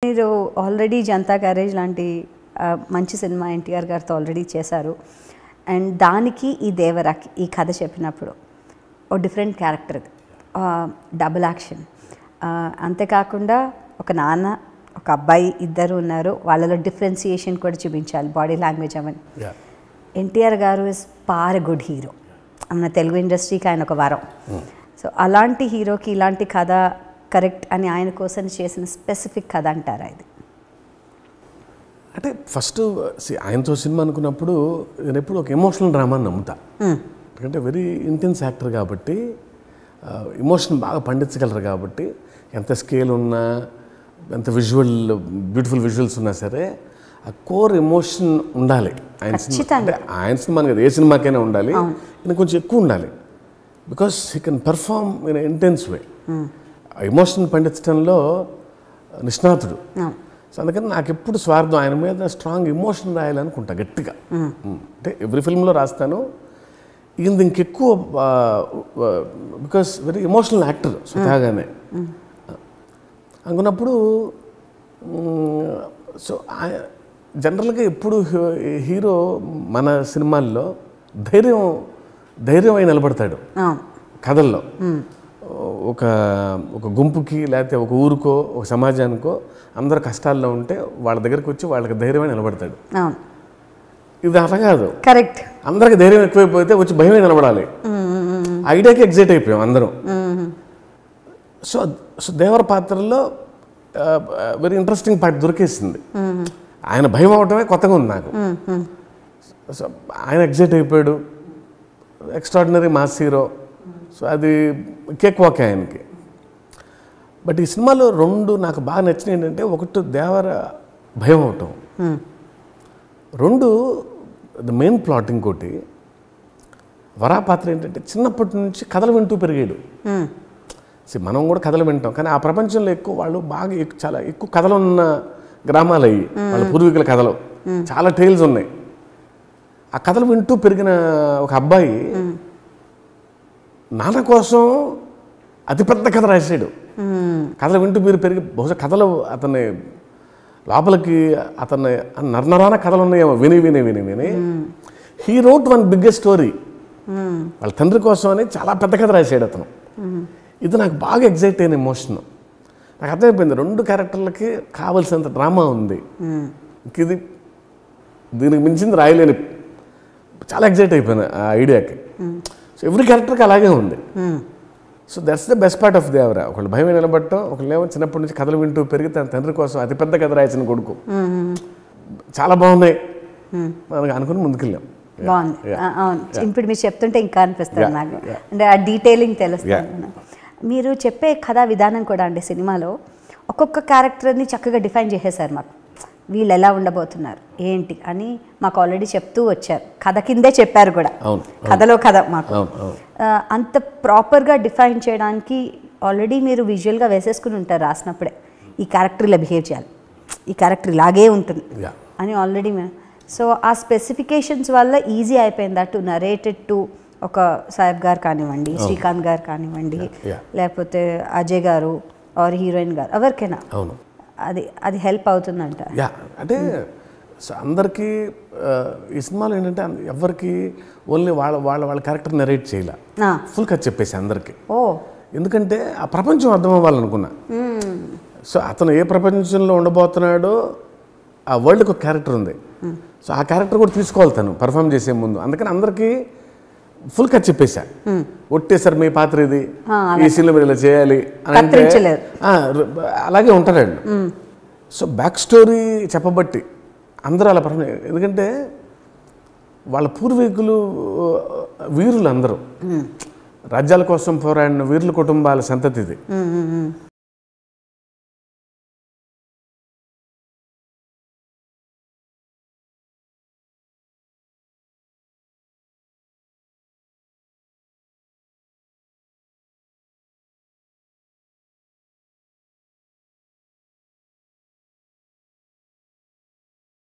మీరు already Janata garage లాంటి ఆ, మంచి సినిమా ఎన్టీఆర్ గారితో ఆల్రెడీ చేశారు అండ్ దానికి ఈ దేవరాకి ఈ కథ చెప్పినప్పుడు ఓ డిఫరెంట్ క్యారెక్టర్ ఇది డబుల్ యాక్షన్ అంతేకాకుండా ఒక నాన్న ఒక అబ్బాయి ఇద్దరు ఉన్నారు వాళ్ళలో డిఫరెన్సియేషన్ కూడా చూపించాలి బాడీ లాంగ్వేజ్ అవన్నీ యా ఎన్టీఆర్ గారు ఇస్ పార్ గుడ్ హీరో మన తెలుగు ఇండస్ట్రీకి ఆయన ఒక వరం సో అలాంటి హీరోకి ఇలాంటి కథ కరెక్ట్ అని ఆయన కోసం చేసిన స్పెసిఫిక్ కథ అంటారా ఇది అంటే ఫస్ట్ సి- ఆయనతో సినిమా అనుకున్నప్పుడు నేను ఎప్పుడు ఒక ఎమోషనల్ డ్రామాని నమ్ముతా ఎందుకంటే వెరీ ఇంటెన్స్ యాక్టర్ కాబట్టి ఎమోషన్ బాగా పండించగలరు కాబట్టి ఎంత స్కేల్ ఉన్నా ఎంత విజువల్ బ్యూటిఫుల్ విజువల్స్ ఉన్నా సరే ఆ కోర్ ఎమోషన్ ఉండాలి ఆయన సినిమా ఖచ్చితంగా. అంటే ఆయన సినిమా కదా ఏ సినిమాకైనా ఉండాలి ఇది కొంచెం ఎక్కువ ఉండాలి because he can perform in intense way emotion పండించడంలో నిష్ణాతుడు అవును. సో అందుకని నాకు ఎప్పుడు స్వార్థం ఆయన మీద స్ట్రాంగ్ ఎమోషన్ రాయాలనుకుంటా గట్టిగా మ్మ్. అంటే ఎవ్రీ ఫిల్మ్లో రాస్తాను ఈయనది ఇంకెక్కువ బికాస్ వెరీ ఎమోషనల్ యాక్టర్ స్వతహాగానే అనుకున్నప్పుడు సో జనరల్గా ఎప్పుడు హీ- హీరో మన సినిమాల్లో ధైర్యం ధైర్యం అయి నిలబడతాడు అవును కథల్లో ఒక ఒక గుంపుకి లేకపోతే ఒక ఊరికో ఒక సమాజానికో అందరు కష్టాల్లో ఉంటే వాళ్ళ దగ్గరికి వచ్చి వాళ్ళకి ధైర్యమే నిలబడతాడు అవును ఇది అలా కాదు కరెక్ట్ అందరికి ధైర్యం ఎక్కువైపోతే వచ్చి భయమే నిలబడాలి ఐడియాకి ఎగ్జైట్ అయిపోయాం అందరం సో సో దేవర పాత్రలో వెరీ ఇంట్రెస్టింగ్ పార్ట్ దొరికేసింది ఆయన భయం అవటమే కొత్తగా ఉంది నాకు సో ఆయన ఎగ్జైట్ అయిపోయాడు ఎక్స్ట్రాడినరీ మాస్ హీరో సో అది కేక్ వాక్ ఆయనకి బట్ ఈ సినిమాలో రెండు నాకు బాగా నచ్చినవి ఏంటంటే ఒకటి దేవర భయం అవటం రెండు ద మెయిన్ ప్లాట్ ఇంకోటి వరా పాత్ర ఏంటంటే చిన్నప్పటి నుంచి కథలు వింటూ పెరిగాడు See, మనం కూడా కథలు వింటాం కానీ ఆ ప్రపంచంలో ఎక్కువ వాళ్ళు బాగా ఎక్కు- చాలా ఎక్కువ కథలు ఉన్న గ్రామాలు అయ్యి వాళ్ళ పూర్వీకుల కథలు చాలా టైల్స్ ఉన్నాయి ఆ కథలు వింటూ పెరిగిన ఒక అబ్బాయి నాన్న కోసం అతిపెద్ద కథ రాశాడు కథలు వింటూ మీరు పెరిగి బహుశా కథలు అతన్ని లోపలికి అతన్ని నర్నరాన కథలు ఉన్నాయేమో విని విని విని విని he wrote one biggest story వాళ్ళ తండ్రి కోసం అని చాలా పెద్ద కథ రాశాడు అతను ఇది నాకు బాగా ఎగ్జైట్ అయిన ఎమోషన్ నాకు అర్థమైపోయింది రెండు క్యారెక్టర్లకి కావలసినంత డ్రామా ఉంది ఇంక ఇది దీనికి మించింది రాయలేని చాలా ఎగ్జైట్ అయిపోయాను ఆ ఐడియాకి సో ఎవ్రీ క్యారెక్టర్కి అలాగే ఉంది so that's the best part of Devara ఒకళ్ళు భయం నిలబడటం ఒకళ్ళేమో చిన్నప్పటి నుంచి కథలు వింటూ పెరిగి తన తండ్రి కోసం అతిపెద్ద కథ రాయించిన కొడుకు చాలా బాగున్నాయి మనకు అనుకుని ముందుకెళ్ళాం బాగుంది Yeah. ఆ, అవును ఇప్పుడు మీరు చెప్తుంటే ఇంకా అనిపిస్తుంది Yeah, నాకు yeah. అంటే ఆ డీటెయిలింగ్ తెలుస్తుంది Yeah. నాకు. మీరు చెప్పే కథా విధానం కూడా అండి సినిమాలో ఒక్కొక్క క్యారెక్టర్ని చక్కగా డిఫైన్ చేసేసారు మాకు వీళ్ళు ఎలా ఉండబోతున్నారు ఏంటి అని మాకు ఆల్రెడీ చెప్తూ వచ్చారు కథ కిందే చెప్పారు కూడా అవును, కథలో కథ మాకు అవును అవును ఆ, అంత ప్రాపర్గా డిఫైన్ చేయడానికి ఆల్రెడీ మీరు విజువల్గా వేసేసుకుని ఉంటారు రాసినప్పుడే ఈ క్యారెక్టర్ ఇలా బిహేవ్ చేయాలి ఈ క్యారెక్టర్ ఇలాగే ఉంటుంది Yeah. అని ఆల్రెడీ సో ఆ స్పెసిఫికేషన్స్ వల్ల ఈజీ అయిపోయింది అటు నరేటెడ్ టు ఒక సాహెబ్ గారు కానివ్వండి శ్రీకాంత్ గారు కానివ్వండి Yeah. లేకపోతే అజయ్ గారు ఆర్ హీరోయిన్ గారు ఎవరికైనా అవును అది అది హెల్ప్ అవుతుందంట యా అంటే సో అందరికీ ఆ, ఈ సినిమాలో ఏంటంటే ఎవరికి ఓన్లీ వాళ్ళ వాళ్ళ వాళ్ళ క్యారెక్టర్ నెరేట్ చేయలే ఆ, ఫుల్ కథ చెప్పేసి అందరికీ ఓ ఎందుకంటే ఆ ప్రపంచం అర్థం అవ్వాలనుకున్నా సో అతను ఏ ప్రపంచంలో ఉండబోతున్నాడో ఆ వరల్డ్కి ఒక క్యారెక్టర్ ఉంది సో ఆ క్యారెక్టర్ కూడా తీసుకోవాలి తను పర్ఫామ్ చేసే ముందు అందుకని అందరికీ ఫుల్ కథ చెప్పేశా ఒట్టేసారు మీ పాత్ర ఇది ఈ సీన్లో మీరు ఇలా చేయాలి అని అంటే కత్తిరించలేరు. ఆ, ర- అలాగే ఉంటారు వాళ్ళు సో బ్యాక్ స్టోరీ చెప్పబట్టి అందరూ అలా పర్ఫామ్ ఎందుకంటే వాళ్ళ పూర్వీకులు ఆ, వీరులు అందరూ రాజ్యాల కోసం పోరాడిన వీరుల కుటుంబాల సంతతి ఇది